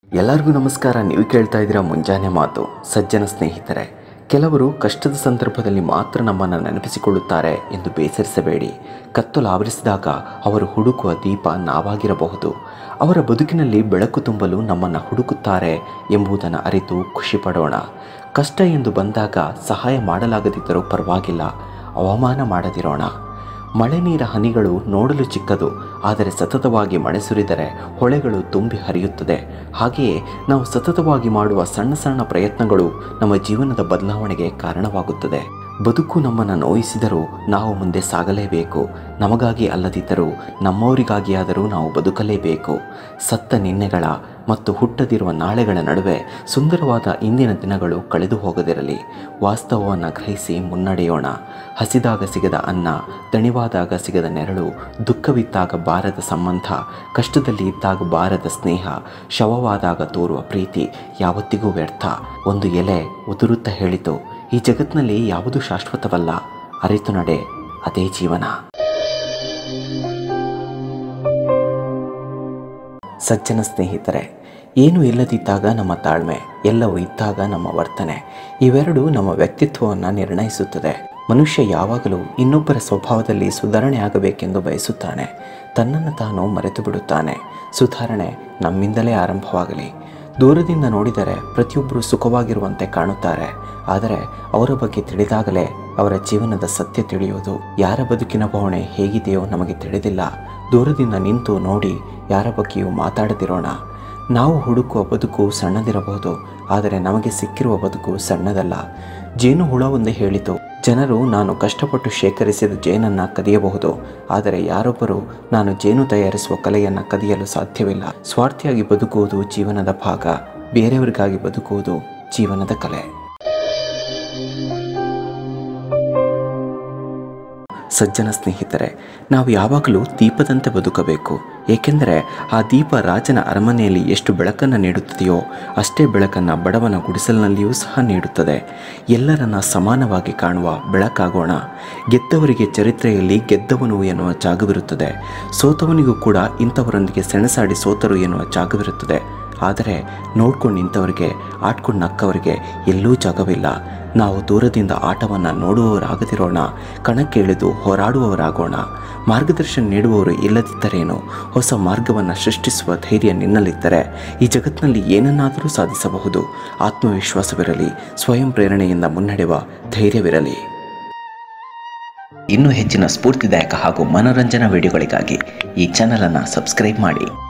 ಎಲ್ಲರಿಗೂ ನಮಸ್ಕಾರ ನೀವು ಕೇಳ್ತಾ ಇದ್ದೀರಾ ಮುಂಜಾನೆ ಮಾತು ಸಜ್ಜನ ಸ್ನೇಹಿತರೆ ಕೆಲವರು ಕಷ್ಟದ ಸಂದರ್ಭದಲ್ಲಿ ಮಾತ್ರ ನಮ್ಮನ್ನು ನೆನಪಿಸಿಕೊಳ್ಳುತ್ತಾರೆ ಎಂದು ಬೇಸರಿಸಬೇಡಿ ಕತ್ತಲು ಆವರಿಸಿದಾಗ ಅವರು ಹುಡುಕುವ ದೀಪ ನಾವಾಗಿರಬಹುದು ಅವರ ಬದುಕಿನಲ್ಲಿ ಬೆಳಕು ತುಂಬಲು ನಮ್ಮನ್ನು ಹುಡುಕುತ್ತಾರೆ ಎಂಬುದನ್ನು ಅರಿತು ಖುಷಿ ಪಡೋಣ ಕಷ್ಟ ಎಂದು ಬಂದಾಗ ಸಹಾಯ ಮಾಡಲಾಗದಿದ್ದರೂ ಪರವಾಗಿಲ್ಲ ಅವಮಾನ ಮಾಡದಿರೋಣ ಮಳೆ ನೀರ ಹನಿಗಳು ನೋಡಲು ಚಿಕ್ಕದು ಆದರೆ ಸತತವಾಗಿ ಮಳೆ ಸುರಿದರೆ ಹೊಳೆಗಳು ತುಂಬಿ ಹರಿಯುತ್ತದೆ ಹಾಗೆಯೇ ನಾವು ಸತತವಾಗಿ ಮಾಡುವ ಸಣ್ಣ ಸಣ್ಣ ಪ್ರಯತ್ನಗಳು ನಮ್ಮ ಜೀವನದ ಬದಲಾವಣೆಗೆ ಕಾರಣವಾಗುತ್ತದೆ ಬದುಕು ನಮ್ಮನ್ನು ನೋಯಿಸಿದರೂ ನಾವು ಮುಂದೆ ಸಾಗಲೇಬೇಕು ನಮಗಾಗಿ ಅಲ್ಲದಿದ್ದರೂ ನಮ್ಮವರಿಗಾಗಿಯಾದರೂ ನಾವು ಬದುಕಲೇಬೇಕು ಸತ್ತ ನಿನ್ನೆಗಳ ಮತ್ತು ಹುಟ್ಟದಿರುವ ನಾಳೆಗಳ ನಡುವೆ ಸುಂದರವಾದ ಇಂದಿನ ದಿನಗಳು ಕಳೆದು ಹೋಗದಿರಲಿ ವಾಸ್ತವವನ್ನು ಗ್ರಹಿಸಿ ಮುನ್ನಡೆಯೋಣ ಹಸಿದಾಗ ಸಿಗದ ಅನ್ನ ದಣಿವಾದಾಗ ಸಿಗದ ನೆರಳು ದುಃಖವಿದ್ದಾಗ ಬಾರದ ಸಂಬಂಧ ಕಷ್ಟದಲ್ಲಿ ಇದ್ದಾಗ ಬಾರದ ಸ್ನೇಹ ಶವವಾದಾಗ ತೋರುವ ಪ್ರೀತಿ ಯಾವತ್ತಿಗೂ ವ್ಯರ್ಥ ಒಂದು ಎಲೆ ಉದುರುತ್ತಾ ಹೇಳಿತು ಈ ಜಗತ್ತಿನಲ್ಲಿ ಯಾವುದೂ ಶಾಶ್ವತವಲ್ಲ ಅರಿತು ನಡೆ ಅದೇ ಜೀವನ ಸಜ್ಜನ ಸ್ನೇಹಿತರೆ ಏನು ಇಲ್ಲದಿದ್ದಾಗ ನಮ್ಮ ತಾಳ್ಮೆ ಎಲ್ಲವೂ ಇದ್ದಾಗ ನಮ್ಮ ವರ್ತನೆ ಇವೆರಡು ನಮ್ಮ ವ್ಯಕ್ತಿತ್ವವನ್ನು ನಿರ್ಣಯಿಸುತ್ತದೆ ಮನುಷ್ಯ ಯಾವಾಗಲೂ ಇನ್ನೊಬ್ಬರ ಸ್ವಭಾವದಲ್ಲಿ ಸುಧಾರಣೆ ಆಗಬೇಕೆಂದು ಬಯಸುತ್ತಾನೆ ತನ್ನನ್ನು ತಾನು ಮರೆತು ಬಿಡುತ್ತಾನೆ ಸುಧಾರಣೆ ನಮ್ಮಿಂದಲೇ ಆರಂಭವಾಗಲಿ ದೂರದಿಂದ ನೋಡಿದರೆ ಪ್ರತಿಯೊಬ್ಬರು ಸುಖವಾಗಿರುವಂತೆ ಕಾಣುತ್ತಾರೆ ಆದರೆ ಅವರ ಬಗ್ಗೆ ತಿಳಿದಾಗಲೇ ಅವರ ಜೀವನದ ಸತ್ಯ ತಿಳಿಯುವುದು ಯಾರ ಬದುಕಿನ ಭಾವನೆ ಹೇಗಿದೆಯೋ ನಮಗೆ ತಿಳಿದಿಲ್ಲ ದೂರದಿಂದ ನಿಂತು ನೋಡಿ ಯಾರ ಬಗ್ಗೆಯೂ ಮಾತಾಡದಿರೋಣ ನಾವು ಹುಡುಕುವ ಬದುಕು ಸಣ್ಣದಿರಬಹುದು ಆದರೆ ನಮಗೆ ಸಿಕ್ಕಿರುವ ಬದುಕು ಸಣ್ಣದಲ್ಲ ಜೇನು ಹುಳ ಒಂದೇ ಹೇಳಿತು ಜನರು ನಾನು ಕಷ್ಟಪಟ್ಟು ಶೇಖರಿಸಿದ ಜೇನನ್ನು ಕದಿಯಬಹುದು ಆದರೆ ಯಾರೊಬ್ಬರು ನಾನು ಜೇನು ತಯಾರಿಸುವ ಕಲೆಯನ್ನು ಕದಿಯಲು ಸಾಧ್ಯವಿಲ್ಲ ಸ್ವಾರ್ಥಿಯಾಗಿ ಬದುಕುವುದು ಜೀವನದ ಭಾಗ ಬೇರೆಯವರಿಗಾಗಿ ಬದುಕುವುದು ಜೀವನದ ಕಲೆ ಸಜ್ಜನ ಸ್ನೇಹಿತರೆ ನಾವು ಯಾವಾಗಲೂ ದೀಪದಂತೆ ಬದುಕಬೇಕು ಏಕೆಂದರೆ ಆ ದೀಪ ರಾಜನ ಅರಮನೆಯಲ್ಲಿ ಎಷ್ಟು ಬೆಳಕನ್ನು ನೀಡುತ್ತದೆಯೋ ಅಷ್ಟೇ ಬೆಳಕನ್ನು ಬಡವನ ಗುಡಿಸಲಿನಲ್ಲಿಯೂ ಸಹ ನೀಡುತ್ತದೆ ಎಲ್ಲರನ್ನ ಸಮಾನವಾಗಿ ಕಾಣುವ ಬೆಳಕಾಗೋಣ ಗೆದ್ದವರಿಗೆ ಚರಿತ್ರೆಯಲ್ಲಿ ಗೆದ್ದವನು ಎನ್ನುವ ಜಾಗವಿರುತ್ತದೆ ಸೋತವನಿಗೂ ಕೂಡ ಇಂಥವರೊಂದಿಗೆ ಸೆಣಸಾಡಿ ಸೋತರು ಎನ್ನುವ ಜಾಗವಿರುತ್ತದೆ ಆದರೆ ನೋಡ್ಕೊಂಡು ನಿಂತವರಿಗೆ ಆಡ್ಕೊಂಡು ನಕ್ಕವರಿಗೆ ಎಲ್ಲೂ ಜಾಗವಿಲ್ಲ ನಾವು ದೂರದಿಂದ ಆಟವನ್ನು ನೋಡುವವರಾಗದಿರೋಣ ಕಣಕ್ಕಿಳಿದು ಹೋರಾಡುವವರಾಗೋಣ ಮಾರ್ಗದರ್ಶನ ನೀಡುವವರು ಇಲ್ಲದಿದ್ದರೇನು ಹೊಸ ಮಾರ್ಗವನ್ನು ಸೃಷ್ಟಿಸುವ ಧೈರ್ಯ ನಿನ್ನಲ್ಲಿದ್ದರೆ ಈ ಜಗತ್ತಿನಲ್ಲಿ ಏನನ್ನಾದರೂ ಸಾಧಿಸಬಹುದು ಆತ್ಮವಿಶ್ವಾಸವಿರಲಿ ಸ್ವಯಂ ಪ್ರೇರಣೆಯಿಂದ ಮುನ್ನಡೆಯುವ ಧೈರ್ಯವಿರಲಿ ಇನ್ನೂ ಹೆಚ್ಚಿನ ಸ್ಫೂರ್ತಿದಾಯಕ ಹಾಗೂ ಮನೋರಂಜನಾ ವಿಡಿಯೋಗಳಿಗಾಗಿ ಈ ಚಾನಲನ್ನು ಸಬ್ಸ್ಕ್ರೈಬ್ ಮಾಡಿ